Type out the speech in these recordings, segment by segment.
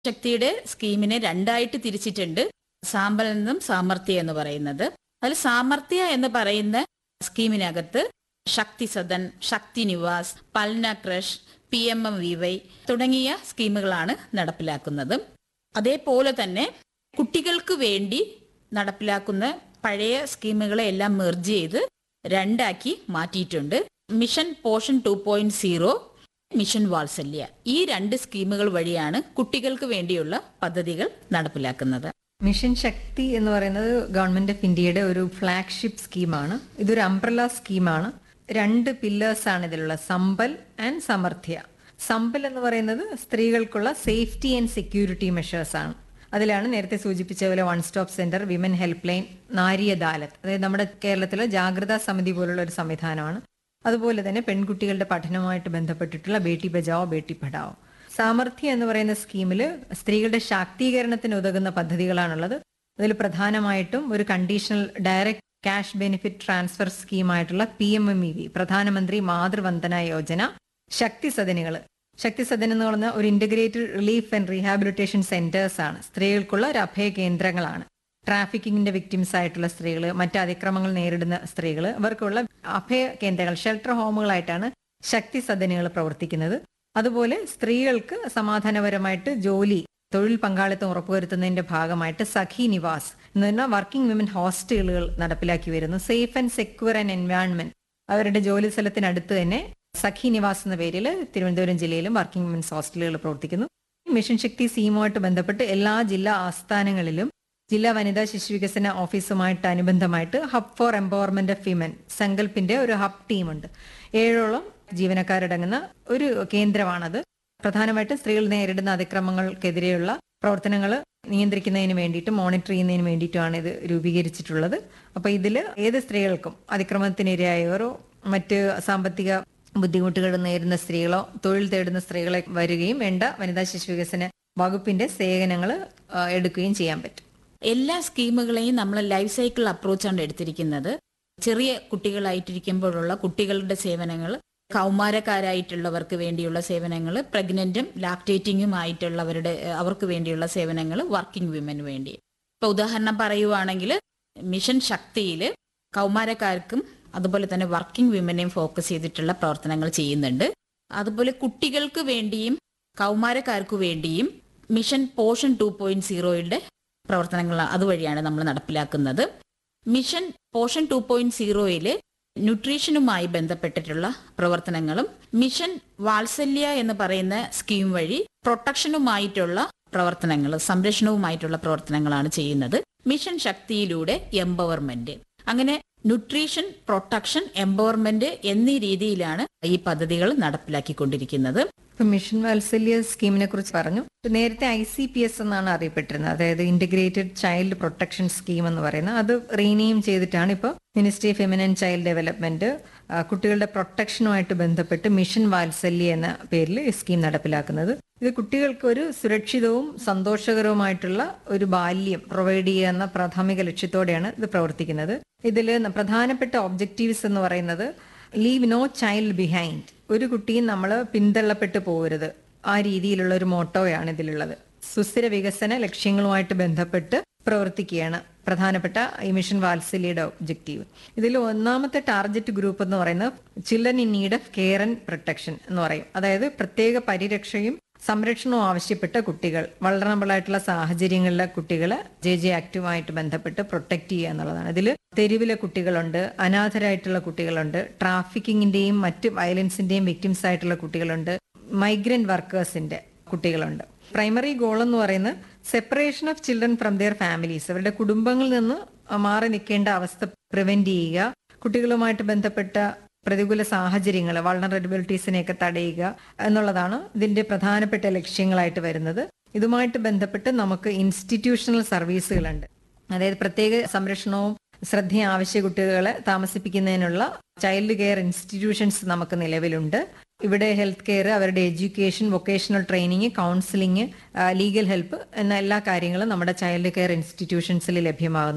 ശക്തിയുടെ സ്കീമിനെ രണ്ടായിട്ട് തിരിച്ചിട്ടുണ്ട് സാമ്പൽ എന്നും സാമർത്ഥ്യ എന്ന് പറയുന്നത് അതിൽ സാമർത്ഥ്യ എന്ന് പറയുന്ന സ്കീമിനകത്ത് Shakti Sadan Shakti Niwas Palna creche P M M V Y തുടങ്ങിയ സ്കീമുകളാണ് നടപ്പിലാക്കുന്നത് അതേപോലെ തന്നെ കുട്ടികൾക്ക് വേണ്ടി നടപ്പിലാക്കുന്ന പഴയ സ്കീമുകളെ എല്ലാം മെർജ് ചെയ്ത് രണ്ടാക്കി മാറ്റിയിട്ടുണ്ട് mission Poshan two point zero mission Vatsalya ഈ രണ്ട് സ്കീമുകൾ വഴിയാണ് കുട്ടികൾക്ക് വേണ്ടിയുള്ള പദ്ധതികൾ നടപ്പിലാക്കുന്നത് മിഷൻ ശക്തി എന്ന് പറയുന്നത് ഗവൺമെന്റ് ഓഫ് ഇന്ത്യയുടെ ഒരു ഫ്ലാഗ്ഷിപ്പ് സ്കീമാണ് ഇതൊരു അംബ്രല സ്കീമാണ് രണ്ട് പില്ലേഴ്സ് ആണ് ഇതിലുള്ള സമ്പൽ ആൻഡ് സമർത്ഥ്യ സമ്പൽ എന്ന് പറയുന്നത് സ്ത്രീകൾക്കുള്ള സേഫ്റ്റി ആൻഡ് സെക്യൂരിറ്റി മെഷേഴ്സ് ആണ് അതിലാണ് നേരത്തെ സൂചിപ്പിച്ച പോലെ one stop centre women helpline Nari Adalat അതായത് നമ്മുടെ കേരളത്തിലെ ജാഗ്രതാ സമിതി പോലുള്ള ഒരു സംവിധാനമാണ് അതുപോലെ തന്നെ പെൺകുട്ടികളുടെ പഠനവുമായിട്ട് ബന്ധപ്പെട്ടിട്ടുള്ള ബേട്ടി ബചാവോ ബേട്ടി പഠാവോ സാമർഥ്യം എന്ന് പറയുന്ന സ്കീമിൽ സ്ത്രീകളുടെ ശാക്തീകരണത്തിന് ഉതകുന്ന പദ്ധതികളാണുള്ളത് അതിൽ പ്രധാനമായിട്ടും ഒരു conditional direct cash benefit transfer സ്കീമായിട്ടുള്ള P M M E V Pradhan Mantri Matru Vandana Yojana ശക്തി സദനുകൾ ശക്തി സദൻ എന്ന് പറഞ്ഞ ഒരു integrated relief and rehabilitation centres ആണ് സ്ത്രീകൾക്കുള്ള ഒരു അഭയ കേന്ദ്രങ്ങളാണ് ട്രാഫിക്കിങ്ങിന്റെ വിക്ടിംസ് ആയിട്ടുള്ള സ്ത്രീകൾ മറ്റ് അതിക്രമങ്ങൾ നേരിടുന്ന സ്ത്രീകൾ അവർക്കുള്ള അഭയ കേന്ദ്രങ്ങൾ ഷെൽട്ടർ ഹോമുകളായിട്ടാണ് ശക്തി സദനുകൾ പ്രവർത്തിക്കുന്നത് അതുപോലെ സ്ത്രീകൾക്ക് സമാധാനപരമായിട്ട് ജോലി തൊഴിൽ പങ്കാളിത്തം ഉറപ്പുവരുത്തുന്നതിന്റെ ഭാഗമായിട്ട് സഖി നിവാസ് എന്ന് പറഞ്ഞാൽ വർക്കിംഗ് വിമൻ ഹോസ്റ്റലുകൾ നടപ്പിലാക്കി വരുന്നു safe and secure and environment അവരുടെ ജോലി സ്ഥലത്തിനടുത്ത് തന്നെ സഖി നിവാസ് എന്ന പേരിൽ തിരുവനന്തപുരം ജില്ലയിലും വർക്കിംഗ് വിമൻസ് ഹോസ്റ്റലുകൾ പ്രവർത്തിക്കുന്നു മിഷൻ ശക്തി സ്കീമുമായിട്ട് ബന്ധപ്പെട്ട് എല്ലാ ജില്ലാ ആസ്ഥാനങ്ങളിലും ജില്ലാ വനിതാ ശിശു വികസന ഓഫീസുമായിട്ട് അനുബന്ധമായിട്ട് hub for empowerment of women സങ്കല്പിന്റെ ഒരു ഹബ് ടീമുണ്ട് ഏഴോളം ജീവനക്കാരടങ്ങുന്ന ഒരു കേന്ദ്രമാണത് പ്രധാനമായിട്ടും സ്ത്രീകൾ നേരിടുന്ന അതിക്രമങ്ങൾക്കെതിരെയുള്ള പ്രവർത്തനങ്ങൾ നിയന്ത്രിക്കുന്നതിന് വേണ്ടിയിട്ട് മോണിറ്റർ ചെയ്യുന്നതിന് വേണ്ടിയിട്ടുമാണ് ഇത് രൂപീകരിച്ചിട്ടുള്ളത് അപ്പൊ ഇതിൽ ഏത് സ്ത്രീകൾക്കും അതിക്രമത്തിനിരയായവരോ മറ്റ് സാമ്പത്തിക ബുദ്ധിമുട്ടുകൾ നേരിടുന്ന സ്ത്രീകളോ തൊഴിൽ തേടുന്ന സ്ത്രീകളെ വരികയും വേണ്ട വനിതാ ശിശു വികസന വകുപ്പിന്റെ സേവനങ്ങൾ എടുക്കുകയും ചെയ്യാൻ പറ്റും എല്ലാ സ്കീമുകളെയും നമ്മൾ ലൈഫ് സൈക്കിൾ അപ്രോച്ചാണ് എടുത്തിരിക്കുന്നത് ചെറിയ കുട്ടികളായിട്ടിരിക്കുമ്പോഴുള്ള കുട്ടികളുടെ സേവനങ്ങൾ കൗമാരക്കാരായിട്ടുള്ളവർക്ക് വേണ്ടിയുള്ള സേവനങ്ങൾ പ്രഗ്നന്റും ലാക്ടേറ്റിംഗും ആയിട്ടുള്ളവരുടെ ഏഹ്, അവർക്ക് വേണ്ടിയുള്ള സേവനങ്ങൾ വർക്കിംഗ് വിമന് വേണ്ടി ഇപ്പൊ ഉദാഹരണം പറയുവാണെങ്കിൽ മിഷൻ ശക്തിയിൽ കൗമാരക്കാർക്കും അതുപോലെ തന്നെ വർക്കിംഗ് വിമനെയും ഫോക്കസ് ചെയ്തിട്ടുള്ള പ്രവർത്തനങ്ങൾ ചെയ്യുന്നുണ്ട് അതുപോലെ കുട്ടികൾക്ക് വേണ്ടിയും കൗമാരക്കാർക്ക് വേണ്ടിയും മിഷൻ പോഷൻ ടു പോയിന്റ് സീറോയുടെ പ്രവർത്തനങ്ങൾ അതുവഴിയാണ് നമ്മൾ നടപ്പിലാക്കുന്നത് മിഷൻ പോഷൻ ടു പോയിന്റ് സീറോയില് ന്യൂട്രീഷനുമായി ബന്ധപ്പെട്ടിട്ടുള്ള പ്രവർത്തനങ്ങളും മിഷൻ വാത്സല്യ എന്ന് പറയുന്ന സ്കീം വഴി പ്രൊട്ടക്ഷനുമായിട്ടുള്ള പ്രവർത്തനങ്ങൾ സംരക്ഷണവുമായിട്ടുള്ള പ്രവർത്തനങ്ങളാണ് ചെയ്യുന്നത് മിഷൻ ശക്തിയിലൂടെ എംപവർമെന്റ് അങ്ങനെ ന്യൂട്രീഷൻ പ്രൊട്ടക്ഷൻ എംപവർമെന്റ് എന്നീ രീതിയിലാണ് ഈ പദ്ധതികൾ നടപ്പിലാക്കിക്കൊണ്ടിരിക്കുന്നത് ഇപ്പൊ മിഷൻ വാത്സല്യ സ്കീമിനെ കുറിച്ച് പറഞ്ഞു നേരത്തെ ഐ സി പി എസ് എന്നാണ് അറിയപ്പെട്ടിരുന്നത് അതായത് ഇന്റഗ്രേറ്റഡ് ചൈൽഡ് പ്രൊട്ടക്ഷൻ സ്കീം എന്ന് പറയുന്നത് അത് റീനെയിം ചെയ്തിട്ടാണ് ഇപ്പോൾ ministry of feminine and child development ആ, കുട്ടികളുടെ പ്രൊട്ടക്ഷനുമായിട്ട് ബന്ധപ്പെട്ട് മിഷൻ വാത്സല്യ എന്ന പേരിൽ ഈ സ്കീം നടപ്പിലാക്കുന്നത് ഇത് കുട്ടികൾക്ക് ഒരു സുരക്ഷിതവും സന്തോഷകരവുമായിട്ടുള്ള ഒരു ബാല്യം പ്രൊവൈഡ് ചെയ്യുക എന്ന പ്രാഥമിക ലക്ഷ്യത്തോടെയാണ് ഇത് പ്രവർത്തിക്കുന്നത് ഇതിൽ പ്രധാനപ്പെട്ട ഒബ്ജക്റ്റീവ്സ് എന്ന് പറയുന്നത് ലീവ് നോ ചൈൽഡ് ബിഹൈൻഡ് ഒരു കുട്ടിയും നമ്മൾ പിന്തള്ളപ്പെട്ടു പോകരുത് ആ രീതിയിലുള്ള ഒരു മോട്ടോയാണ് ഇതിലുള്ളത് സുസ്ഥിര വികസന ലക്ഷ്യങ്ങളുമായിട്ട് ബന്ധപ്പെട്ട് പ്രവർത്തിക്കുകയാണ് പ്രധാനപ്പെട്ട ഈ മിഷൻ വാത്സല്യയുടെ ഒബ്ജക്റ്റീവ് ഇതിൽ ഒന്നാമത്തെ ടാർഗറ്റ് ഗ്രൂപ്പ് എന്ന് പറയുന്നത് children in need of care and protection എന്ന് പറയും അതായത് പ്രത്യേക പരിരക്ഷയും സംരക്ഷണവും ആവശ്യപ്പെട്ട കുട്ടികൾ വളറബിൾ ആയിട്ടുള്ള സാഹചര്യങ്ങളിലെ കുട്ടികളെ ജെ ജെ ആക്റ്റുമായിട്ട് ബന്ധപ്പെട്ട് പ്രൊട്ടക്ട് ചെയ്യുക എന്നുള്ളതാണ് ഇതിൽ തെരുവിലെ കുട്ടികളുണ്ട് അനാഥരായിട്ടുള്ള കുട്ടികളുണ്ട് ട്രാഫിക്കിങ്ങിന്റെയും മറ്റ് വയലൻസിന്റെയും വിക്ടിംസ് ആയിട്ടുള്ള കുട്ടികളുണ്ട് മൈഗ്രന്റ് വർക്കേഴ്സിന്റെ കുട്ടികളുണ്ട് പ്രൈമറി ഗോൾ എന്ന് പറയുന്നത് separation of children from their families അവരുടെ കുടുംബങ്ങളിൽ നിന്ന് മാറി നിൽക്കേണ്ട അവസ്ഥ പ്രിവെന്റ് ചെയ്യുക കുട്ടികളുമായിട്ട് ബന്ധപ്പെട്ട പ്രതികൂല സാഹചര്യങ്ങൾ വൾണറബിലിറ്റീസിനെയൊക്കെ തടയുക എന്നുള്ളതാണ് ഇതിന്റെ പ്രധാനപ്പെട്ട ലക്ഷ്യങ്ങളായിട്ട് വരുന്നത് ഇതുമായിട്ട് ബന്ധപ്പെട്ട് നമുക്ക് ഇൻസ്റ്റിറ്റ്യൂഷണൽ സർവീസുകളുണ്ട് അതായത് പ്രത്യേക സംരക്ഷണവും ശ്രദ്ധയും ആവശ്യ കുട്ടികളെ താമസിപ്പിക്കുന്നതിനുള്ള ചൈൽഡ് കെയർ ഇൻസ്റ്റിറ്റ്യൂഷൻസ് നമുക്ക് നിലവിലുണ്ട് ഇവിടെ ഹെൽത്ത് കെയർ അവരുടെ education vocational training counselling legal help എന്ന എല്ലാ കാര്യങ്ങളും നമ്മുടെ ചൈൽഡ് കെയർ ഇൻസ്റ്റിറ്റ്യൂഷൻസിൽ ലഭ്യമാകുന്നതാണ്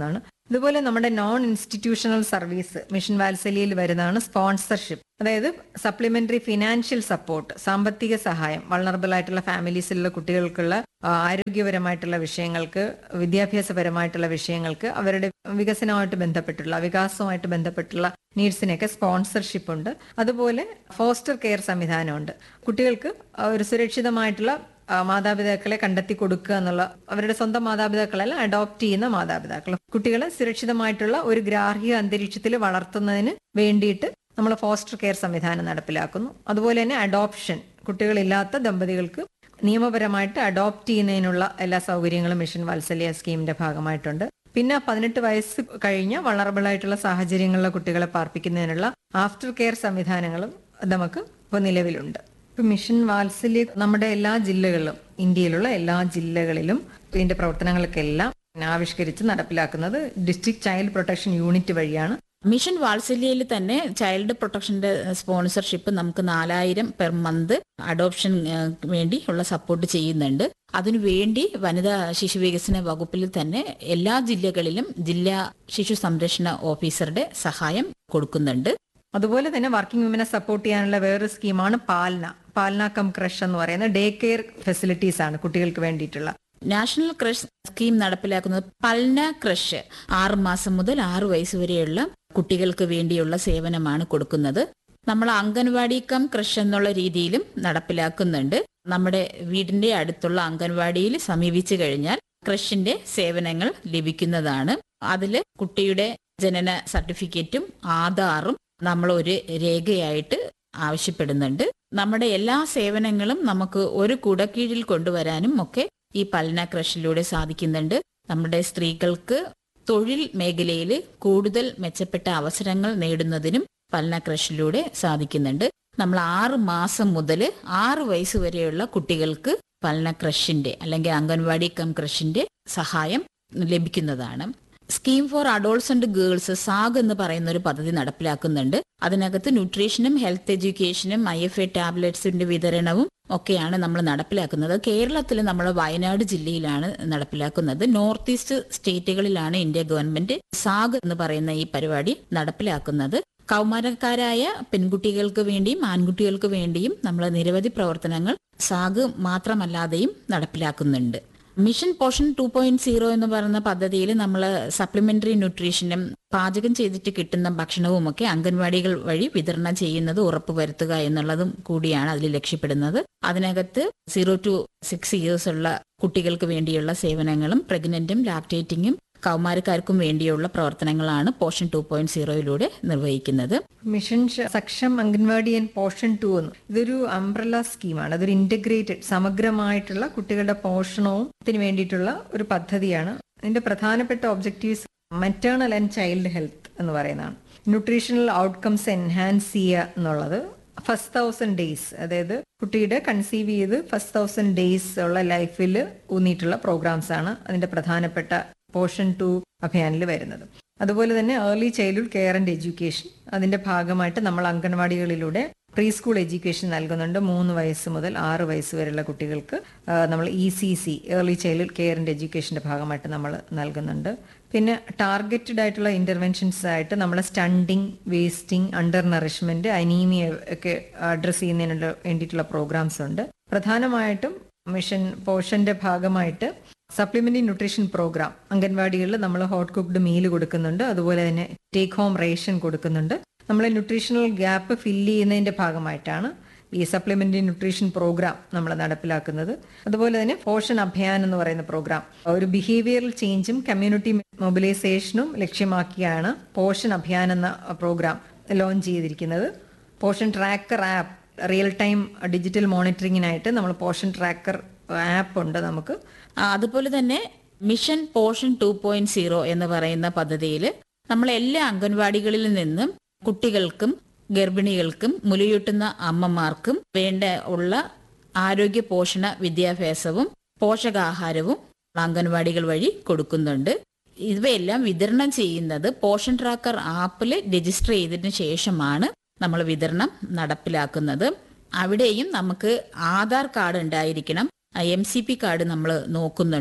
ഇതുപോലെ നമ്മുടെ നോൺ ഇൻസ്റ്റിറ്റ്യൂഷണൽ സർവീസ് മിഷൻ വാത്സല്യയിൽ വരുന്നതാണ് സ്പോൺസർഷിപ്പ് അതായത് സപ്ലിമെന്ററി ഫിനാൻഷ്യൽ സപ്പോർട്ട് സാമ്പത്തിക സഹായം വൾണറബിൾ ആയിട്ടുള്ള ഫാമിലീസിലുള്ള കുട്ടികൾക്കുള്ള ആ, ആരോഗ്യപരമായിട്ടുള്ള വിഷയങ്ങൾക്ക് വിദ്യാഭ്യാസപരമായിട്ടുള്ള വിഷയങ്ങൾക്ക് അവരുടെ വികസനവുമായിട്ട് ബന്ധപ്പെട്ടുള്ള വികാസവുമായിട്ട് ബന്ധപ്പെട്ടുള്ള നീഡ്സിനൊക്കെ സ്പോൺസർഷിപ്പ് ഉണ്ട് അതുപോലെ ഫോസ്റ്റർ കെയർ സംവിധാനമുണ്ട് കുട്ടികൾക്ക് ആ, ഒരു സുരക്ഷിതമായിട്ടുള്ള ആ, മാതാപിതാക്കളെ കണ്ടെത്തി കൊടുക്കുക എന്നുള്ള അവരുടെ സ്വന്തം മാതാപിതാക്കളെല്ലാം അഡോപ്റ്റ് ചെയ്യുന്ന മാതാപിതാക്കൾ കുട്ടികളെ സുരക്ഷിതമായിട്ടുള്ള ഒരു ഗ്രാഹ്യ അന്തരീക്ഷത്തിൽ വളർത്തുന്നതിന് വേണ്ടിയിട്ട് നമ്മൾ ഫോസ്റ്റർ കെയർ സംവിധാനം നടപ്പിലാക്കുന്നു അതുപോലെ തന്നെ അഡോപ്ഷൻ കുട്ടികളില്ലാത്ത ദമ്പതികൾക്ക് നിയമപരമായിട്ട് അഡോപ്റ്റ് ചെയ്യുന്നതിനുള്ള എല്ലാ സൗകര്യങ്ങളും മിഷൻ വാത്സല്യ സ്കീമിന്റെ ഭാഗമായിട്ടുണ്ട് പിന്നെ പതിനെട്ട് വയസ്സ് കഴിഞ്ഞ വളറബിൾ ആയിട്ടുള്ള സാഹചര്യങ്ങളിലെ കുട്ടികളെ പാർപ്പിക്കുന്നതിനുള്ള ആഫ്റ്റർ കെയർ സംവിധാനങ്ങളും നമുക്ക് ഇപ്പോൾ നിലവിലുണ്ട് ഇപ്പൊ മിഷൻ വാത്സല്യ നമ്മുടെ എല്ലാ ജില്ലകളിലും ഇന്ത്യയിലുള്ള എല്ലാ ജില്ലകളിലും ഇതിന്റെ പ്രവർത്തനങ്ങൾക്കെല്ലാം ആവിഷ്കരിച്ച് നടപ്പിലാക്കുന്നത് ഡിസ്ട്രിക്ട് ചൈൽഡ് പ്രൊട്ടക്ഷൻ യൂണിറ്റ് വഴിയാണ് മിഷൻ വാത്സല്യയിൽ തന്നെ ചൈൽഡ് പ്രൊട്ടക്ഷന്റെ സ്പോൺസർഷിപ്പ് നമുക്ക് നാലായിരം പെർ മന്ത് അഡോപ്ഷൻ ഏഹ്, വേണ്ടി ഉള്ള സപ്പോർട്ട് ചെയ്യുന്നുണ്ട് അതിനു വേണ്ടി വനിതാ ശിശു വികസന വകുപ്പിൽ തന്നെ എല്ലാ ജില്ലകളിലും ജില്ലാ ശിശു സംരക്ഷണ ഓഫീസറുടെ സഹായം കൊടുക്കുന്നുണ്ട് അതുപോലെ തന്നെ വർക്കിംഗ് വുമനെ സപ്പോർട്ട് ചെയ്യാനുള്ള വേറൊരു സ്കീമാണ് പാൽന പാൽന കം ക്രഷ് എന്ന് പറയുന്ന ഡേ കെയർ ഫെസിലിറ്റീസ് ആണ് കുട്ടികൾക്ക് വേണ്ടിയിട്ടുള്ള നാഷണൽ ക്രഷ് സ്കീം നടപ്പിലാക്കുന്നത് പൽന ക്രഷ് ആറ് മാസം മുതൽ ആറ് വയസ്സ് വരെയുള്ള കുട്ടികൾക്ക് വേണ്ടിയുള്ള സേവനമാണ് കൊടുക്കുന്നത് നമ്മൾ അംഗൻവാടി കം ക്രഷ് എന്നുള്ള രീതിയിലും നടപ്പിലാക്കുന്നുണ്ട് നമ്മുടെ വീടിന്റെ അടുത്തുള്ള അംഗൻവാടിയിൽ സമീപിച്ചു കഴിഞ്ഞാൽ ക്രഷിന്റെ സേവനങ്ങൾ ലഭിക്കുന്നതാണ് അതിൽ കുട്ടിയുടെ ജനന സർട്ടിഫിക്കറ്റും ആധാറും നമ്മൾ ഒരു രേഖയായിട്ട് ആവശ്യപ്പെടുന്നുണ്ട് നമ്മുടെ എല്ലാ സേവനങ്ങളും നമുക്ക് ഒരു കുടക്കീഴിൽ കൊണ്ടുവരാനും ഒക്കെ ഈ പൽന ക്രഷിലൂടെ സാധിക്കുന്നുണ്ട് നമ്മുടെ സ്ത്രീകൾക്ക് തൊഴിൽ മേഖലയിൽ കൂടുതൽ മെച്ചപ്പെട്ട അവസരങ്ങൾ നേടുന്നതിനും പൽന ക്രഷിലൂടെ സാധിക്കുന്നുണ്ട് നമ്മൾ ആറ് മാസം മുതൽ ആറ് വയസ്സ് വരെയുള്ള കുട്ടികൾക്ക് പൽന ക്രഷിന്റെ അല്ലെങ്കിൽ അംഗൻവാടി കം ക്രഷിന്റെ സഹായം ലഭിക്കുന്നതാണ് scheme for adults and girls SAG എന്ന് പറയുന്ന ഒരു പദ്ധതി നടപ്പിലാക്കുന്നുണ്ട് അതിനകത്ത് ന്യൂട്രീഷനും ഹെൽത്ത് എഡ്യൂക്കേഷനും ഐ എഫ് എ ടാബ്ലറ്റ്സിന്റെ വിതരണവും ഒക്കെയാണ് നമ്മൾ നടപ്പിലാക്കുന്നത് കേരളത്തിൽ നമ്മൾ വയനാട് ജില്ലയിലാണ് നടപ്പിലാക്കുന്നത് നോർത്ത് ഈസ്റ്റ് സ്റ്റേറ്റുകളിലാണ് ഇന്ത്യ ഗവൺമെന്റ് സാഗ് എന്ന് പറയുന്ന ഈ പരിപാടി നടപ്പിലാക്കുന്നത് കൗമാരക്കാരായ പെൺകുട്ടികൾക്ക് വേണ്ടിയും ആൺകുട്ടികൾക്ക് വേണ്ടിയും നമ്മൾ നിരവധി പ്രവർത്തനങ്ങൾ സാഗ് മാത്രമല്ലാതെയും നടപ്പിലാക്കുന്നുണ്ട് mission Poshan two point zero എന്ന് പറയുന്ന പദ്ധതിയിൽ നമ്മൾ സപ്ലിമെന്ററി ന്യൂട്രീഷനും പാചകം ചെയ്തിട്ട് കിട്ടുന്ന ഭക്ഷണവും ഒക്കെ അംഗൻവാടികൾ വഴി വിതരണം ചെയ്യുന്നത് ഉറപ്പുവരുത്തുക എന്നുള്ളതും കൂടിയാണ് അതിൽ ലക്ഷ്യപ്പെടുന്നത് അതിനകത്ത് സീറോ ടു സിക്സ് ഇയേഴ്സ് ഉള്ള കുട്ടികൾക്ക് വേണ്ടിയുള്ള സേവനങ്ങളും പ്രഗ്നന്റും ലാക്ടേറ്റിംഗും കൗമാരക്കാർക്കും വേണ്ടിയുള്ള പ്രവർത്തനങ്ങളാണ് പോഷൻ ടു പോയിന്റ് സീറോയിലൂടെ നിർവഹിക്കുന്നത് മിഷൻ ശ- സക്ഷം അംഗൻവാടി ആൻഡ് പോഷൻ ടു എന്ന് ഇതൊരു അംബ്രല സ്കീമാണ് അതൊരു ഇന്റഗ്രേറ്റഡ് സമഗ്രമായിട്ടുള്ള കുട്ടികളുടെ പോഷണവും ത്തിന് വേണ്ടിയിട്ടുള്ള ഒരു പദ്ധതിയാണ് ഇതിന്റെ പ്രധാനപ്പെട്ട objectives maternal and child health എന്ന് പറയുന്നതാണ് ന്യൂട്രീഷണൽ ഔട്ട്കംസ് എൻഹാൻസ് ചെയ്യുക എന്നുള്ളത് ഫസ്റ്റ് തൗസൻഡ് ഡേയ്സ് അതായത് കുട്ടിയുടെ കൺസീവ് ചെയ്ത് ഫസ്റ്റ് തൗസൻഡ് ഡേയ്സ് ഉള്ള ലൈഫിൽ ഊന്നിയിട്ടുള്ള പ്രോഗ്രാംസ് ആണ് അതിന്റെ പ്രധാനപ്പെട്ട പോഷൻ ടു അഭിയാനിൽ വരുന്നത് അതുപോലെ തന്നെ early childhood care and education അതിന്റെ ഭാഗമായിട്ട് നമ്മൾ അംഗൻവാടികളിലൂടെ പ്രീ സ്കൂൾ എഡ്യൂക്കേഷൻ നൽകുന്നുണ്ട് മൂന്ന് വയസ്സ് മുതൽ ആറ് വയസ്സ് വരെയുള്ള കുട്ടികൾക്ക് ആ, നമ്മൾ E C C early child care and എഡ്യൂക്കേഷന്റെ ഭാഗമായിട്ട് നമ്മൾ നൽകുന്നുണ്ട് പിന്നെ ടാർഗറ്റഡ് ആയിട്ടുള്ള ഇന്റർവെൻഷൻസ് ആയിട്ട് നമ്മൾ stunting wasting undernourishment anaemia ഒക്കെ അഡ്രസ് ചെയ്യുന്നതിനുള്ള വേണ്ടിയിട്ടുള്ള പ്രോഗ്രാംസ് ഉണ്ട് പ്രധാനമായിട്ടും മിഷൻ പോഷന്റെ ഭാഗമായിട്ട് സപ്ലിമെന്ററി ന്യൂട്രീഷൻ പ്രോഗ്രാം അംഗൻവാടികളിൽ നമ്മൾ ഹോട്ട് കുക്ക്ഡ് മീൽ കൊടുക്കുന്നുണ്ട് അതുപോലെ തന്നെ ടേക്ക് ഹോം റേഷൻ കൊടുക്കുന്നുണ്ട് നമ്മൾ ന്യൂട്രീഷണൽ ഗ്യാപ്പ് ഫില്ല് ചെയ്യുന്നതിന്റെ ഭാഗമായിട്ടാണ് ഈ സപ്ലിമെന്ററി ന്യൂട്രീഷൻ പ്രോഗ്രാം നമ്മൾ നടപ്പിലാക്കുന്നത് അതുപോലെ തന്നെ പോഷൻ അഭിയാൻ എന്ന് പറയുന്ന പ്രോഗ്രാം ഒരു ബിഹേവിയറൽ ചേഞ്ചും കമ്മ്യൂണിറ്റി മൊബിലൈസേഷനും ലക്ഷ്യമാക്കിയാണ് പോഷൻ അഭിയാൻ എന്ന പ്രോഗ്രാം ലോഞ്ച് ചെയ്തിരിക്കുന്നത് Poshan tracker app real time digital മോണിറ്ററിങ്ങിനായിട്ട് നമ്മൾ പോഷൻ ട്രാക്കർ ആപ്പ് ഉണ്ട് നമുക്ക് ആ, അതുപോലെ തന്നെ mission Poshan two point zero എന്ന് പറയുന്ന പദ്ധതിയിൽ നമ്മൾ എല്ലാ അംഗൻവാടികളിൽ നിന്നും കുട്ടികൾക്കും ഗർഭിണികൾക്കും മുലയൂട്ടുന്ന അമ്മമാർക്കും വേണ്ട ഉള്ള ആരോഗ്യ പോഷണ വിദ്യാഭ്യാസവും പോഷകാഹാരവും അംഗൻവാടികൾ വഴി കൊടുക്കുന്നുണ്ട് ഇവയെല്ലാം വിതരണം ചെയ്യുന്നത് പോഷൻ ട്രാക്കർ ആപ്പിൽ രജിസ്റ്റർ ചെയ്തതിനു ശേഷമാണ് നമ്മൾ വിതരണം നടപ്പിലാക്കുന്നത് അവിടെയും നമുക്ക് ആധാർ കാർഡ് ഉണ്ടായിരിക്കണം എം സി പി കാർഡ് നമ്മൾ നോക്കുന്നുണ്ട്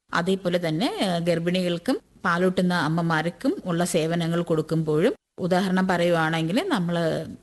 അതേപോലെ തന്നെ ഏഹ്, ഗർഭിണികൾക്കും പാലൂട്ടുന്ന അമ്മമാർക്കും ഉള്ള സേവനങ്ങൾ കൊടുക്കുമ്പോഴും ഉദാഹരണം പറയുവാണെങ്കിൽ നമ്മൾ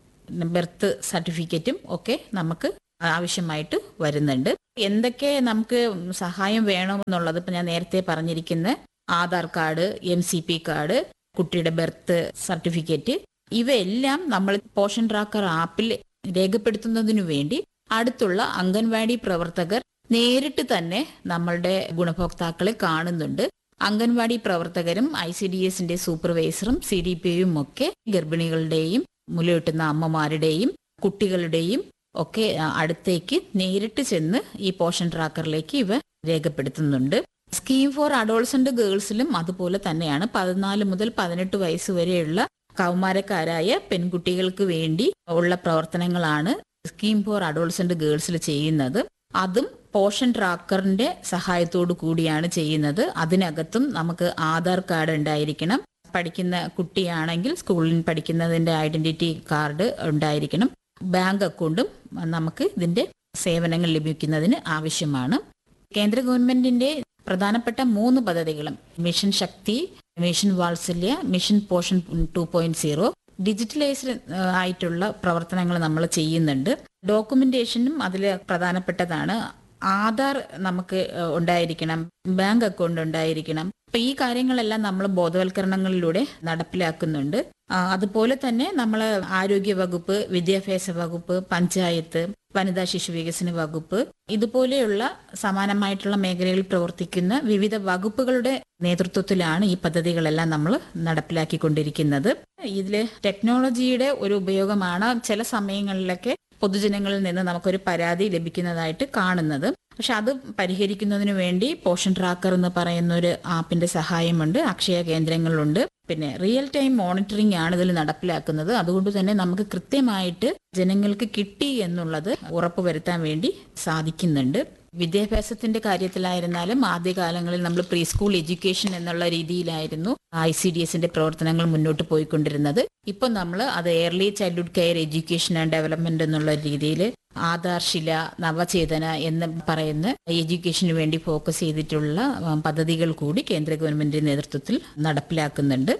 ബർത്ത് സർട്ടിഫിക്കറ്റും ഒക്കെ നമുക്ക് ആവശ്യമായിട്ട് വരുന്നുണ്ട് എന്തൊക്കെ നമുക്ക് സഹായം വേണമെന്നുള്ളത് ഇപ്പൊ ഞാൻ നേരത്തെ പറഞ്ഞിരിക്കുന്ന Aadhaar card M C P card കുട്ടിയുടെ ബർത്ത് സർട്ടിഫിക്കറ്റ് ഇവയെല്ലാം നമ്മൾ പോഷൻ ട്രാക്കർ ആപ്പിൽ രേഖപ്പെടുത്തുന്നതിനു വേണ്ടി അടുത്തുള്ള അംഗൻവാടി പ്രവർത്തകർ നേരിട്ട് തന്നെ നമ്മളുടെ ഗുണഭോക്താക്കളെ കാണുന്നുണ്ട് അംഗൻവാടി പ്രവർത്തകരും ഐ സി ഡി എസിന്റെ സൂപ്പർവൈസറും സി ഡി പി യും ഒക്കെ ഗർഭിണികളുടെയും മുലയൂട്ടുന്ന അമ്മമാരുടെയും കുട്ടികളുടെയും ഒക്കെ ആ, അടുത്തേക്ക് നേരിട്ട് ചെന്ന് ഈ പോഷൻ ട്രാക്കറിലേക്ക് ഇവ രേഖപ്പെടുത്തുന്നുണ്ട് സ്കീം ഫോർ അഡോൾസന്റ് ഗേൾസിലും അതുപോലെ തന്നെയാണ് പതിനാല് മുതൽ പതിനെട്ട് വയസ്സ് വരെയുള്ള കൗമാരക്കാരായ പെൺകുട്ടികൾക്ക് വേണ്ടി ഉള്ള പ്രവർത്തനങ്ങളാണ് സ്കീം ഫോർ അഡോൾസന്റ് ഗേൾസിൽ ചെയ്യുന്നത് അതും പോഷൻ ട്രാക്കറിന്റെ സഹായത്തോടു കൂടിയാണ് ചെയ്യുന്നത് അതിനകത്തും നമുക്ക് ആധാർ കാർഡ് ഉണ്ടായിരിക്കണം പഠിക്കുന്ന കുട്ടിയാണെങ്കിൽ സ്കൂളിൽ പഠിക്കുന്നതിന്റെ ഐഡന്റിറ്റി കാർഡ് ഉണ്ടായിരിക്കണം ബാങ്ക് അക്കൗണ്ടും നമുക്ക് ഇതിന്റെ സേവനങ്ങൾ ലഭിക്കുന്നതിന് ആവശ്യമാണ് കേന്ദ്ര ഗവൺമെന്റിന്റെ പ്രധാനപ്പെട്ട മൂന്ന് പദ്ധതികളും mission Shakti mission Vatsalya mission Poshan two point zero digitalised ആയിട്ടുള്ള പ്രവർത്തനങ്ങൾ നമ്മൾ ചെയ്യുന്നുണ്ട് ഡോക്യുമെന്റേഷനും അതിൽ പ്രധാനപ്പെട്ടതാണ് ആധാർ നമുക്ക് ഏഹ്, ഉണ്ടായിരിക്കണം ബാങ്ക് അക്കൗണ്ട് ഉണ്ടായിരിക്കണം അപ്പൊ ഈ കാര്യങ്ങളെല്ലാം നമ്മൾ ബോധവൽക്കരണങ്ങളിലൂടെ നടപ്പിലാക്കുന്നുണ്ട് ആ, അതുപോലെ തന്നെ നമ്മൾ ആരോഗ്യ വകുപ്പ് വിദ്യാഭ്യാസ വകുപ്പ് പഞ്ചായത്ത് വനിതാ ശിശു വികസന വകുപ്പ് ഇതുപോലെയുള്ള സമാനമായിട്ടുള്ള മേഖലകളിൽ പ്രവർത്തിക്കുന്ന വിവിധ വകുപ്പുകളുടെ നേതൃത്വത്തിലാണ് ഈ പദ്ധതികളെല്ലാം നമ്മൾ നടപ്പിലാക്കിക്കൊണ്ടിരിക്കുന്നത് ഇതിൽ ടെക്നോളജിയുടെ ഒരു ഉപയോഗമാണ് ചില സമയങ്ങളിലൊക്കെ പൊതുജനങ്ങളിൽ നിന്ന് നമുക്കൊരു പരാതി ലഭിക്കുന്നതായിട്ട് കാണുന്നത് പക്ഷെ അത് പരിഹരിക്കുന്നതിന് വേണ്ടി പോഷൻ ട്രാക്കർ എന്ന് പറയുന്ന ഒരു ആപ്പിന്റെ സഹായമുണ്ട് അക്ഷയ കേന്ദ്രങ്ങളുണ്ട് പിന്നെ റിയൽ ടൈം മോണിറ്ററിംഗ് ആണ് ഇതിൽ നടപ്പിലാക്കുന്നത് അതുകൊണ്ട് തന്നെ നമുക്ക് കൃത്യമായിട്ട് ജനങ്ങൾക്ക് കിട്ടി എന്നുള്ളത് ഉറപ്പുവരുത്താൻ വേണ്ടി സാധിക്കുന്നുണ്ട് വിദ്യാഭ്യാസത്തിന്റെ കാര്യത്തിലായിരുന്നാലും ആദ്യകാലങ്ങളിൽ നമ്മൾ പ്രീ സ്കൂൾ എഡ്യൂക്കേഷൻ എന്നുള്ള രീതിയിലായിരുന്നു ഐ സി ഡി എസിന്റെ പ്രവർത്തനങ്ങൾ മുന്നോട്ട് പോയിക്കൊണ്ടിരുന്നത് ഇപ്പൊ നമ്മൾ അത് early childhood care education and development എന്നുള്ള രീതിയിൽ ആധാർശില നവചേതന എന്ന് പറയുന്ന എഡ്യൂക്കേഷന് വേണ്ടി ഫോക്കസ് ചെയ്തിട്ടുള്ള ആ, പദ്ധതികൾ കൂടി കേന്ദ്ര ഗവൺമെന്റിന്റെ നേതൃത്വത്തിൽ നടപ്പിലാക്കുന്നുണ്ട്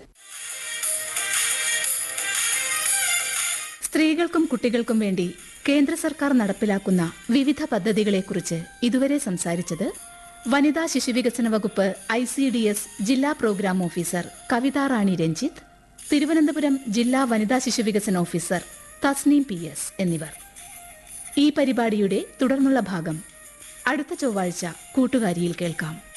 സ്ത്രീകൾക്കും കുട്ടികൾക്കും വേണ്ടി കേന്ദ്ര സർക്കാർ നടപ്പിലാക്കുന്ന വിവിധ പദ്ധതികളെക്കുറിച്ച് ഇതുവരെ സംസാരിച്ചത് വനിതാ ശിശുവികസന വകുപ്പ് ഐ സി ഡി എസ് ജില്ലാ പ്രോഗ്രാം ഓഫീസർ കവിതാ റാണി രഞ്ജിത്ത് തിരുവനന്തപുരം ജില്ലാ വനിതാ ശിശുവികസന ഓഫീസർ തസ്നീം പി എസ് എന്നിവർ ഈ പരിപാടിയുടെ തുടർന്നുള്ള ഭാഗം അടുത്ത ചൊവ്വാഴ്ച കൂട്ടുകാരിയിൽ കേൾക്കാം